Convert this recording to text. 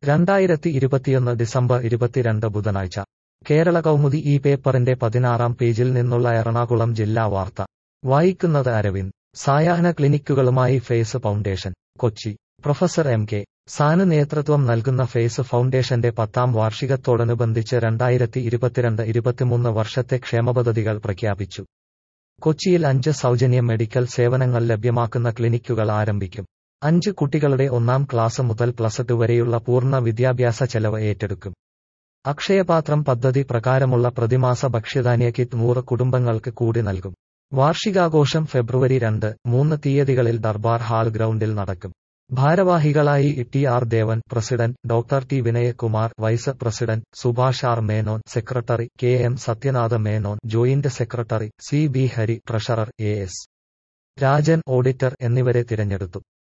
രണ്ടായിരത്തി ഇരുപത്തിയൊന്ന് ഡിസംബർ ഇരുപത്തിരണ്ട് ബുധനാഴ്ച കേരള കൗമുദി ഈ പേപ്പറിന്റെ പതിനാറാം പേജിൽ നിന്നുള്ള എറണാകുളം ജില്ലാ വാർത്ത വായിക്കുന്നത് അരവിന്ദ് സായാഹ്ന ക്ലിനിക്കുകളുമായി face foundation Kochi professor M K സാന് നേതൃത്വം നൽകുന്ന ഫേസ് ഫൗണ്ടേഷന്റെ പത്താം വാർഷികത്തോടനുബന്ധിച്ച് രണ്ടായിരത്തി ഇരുപത്തിരണ്ട് ഇരുപത്തിമൂന്ന് വർഷത്തെ ക്ഷേമപദ്ധതികൾ പ്രഖ്യാപിച്ചു കൊച്ചിയിൽ അഞ്ച് സൗജന്യ മെഡിക്കൽ സേവനങ്ങൾ ലഭ്യമാക്കുന്ന ക്ലിനിക്കുകൾ ആരംഭിക്കും അഞ്ച് കുട്ടികളുടെ ഒന്നാം ക്ലാസ് മുതൽ പ്ലസ് ടു വരെയുള്ള പൂർണ്ണ വിദ്യാഭ്യാസ ചെലവ് ഏറ്റെടുക്കും അക്ഷയപാത്രം പദ്ധതി പ്രകാരമുള്ള പ്രതിമാസ ഭക്ഷ്യധാന്യ കിറ്റ് നൂറ് കുടുംബങ്ങൾക്ക് കൂടി നൽകും വാർഷികാഘോഷം ഫെബ്രുവരി രണ്ട് മൂന്ന് തീയതികളിൽ ദർബാർ ഹാൾ ഗ്രൗണ്ടിൽ നടക്കും ഭാരവാഹികളായി T R Devan president doctor T Vinayakumar vice president Subhash R Menon secretary K M Sathyanatha Menon joint secretary C B Hari treasurer A S Rajan auditor എന്നിവരെ തിരഞ്ഞെടുത്തു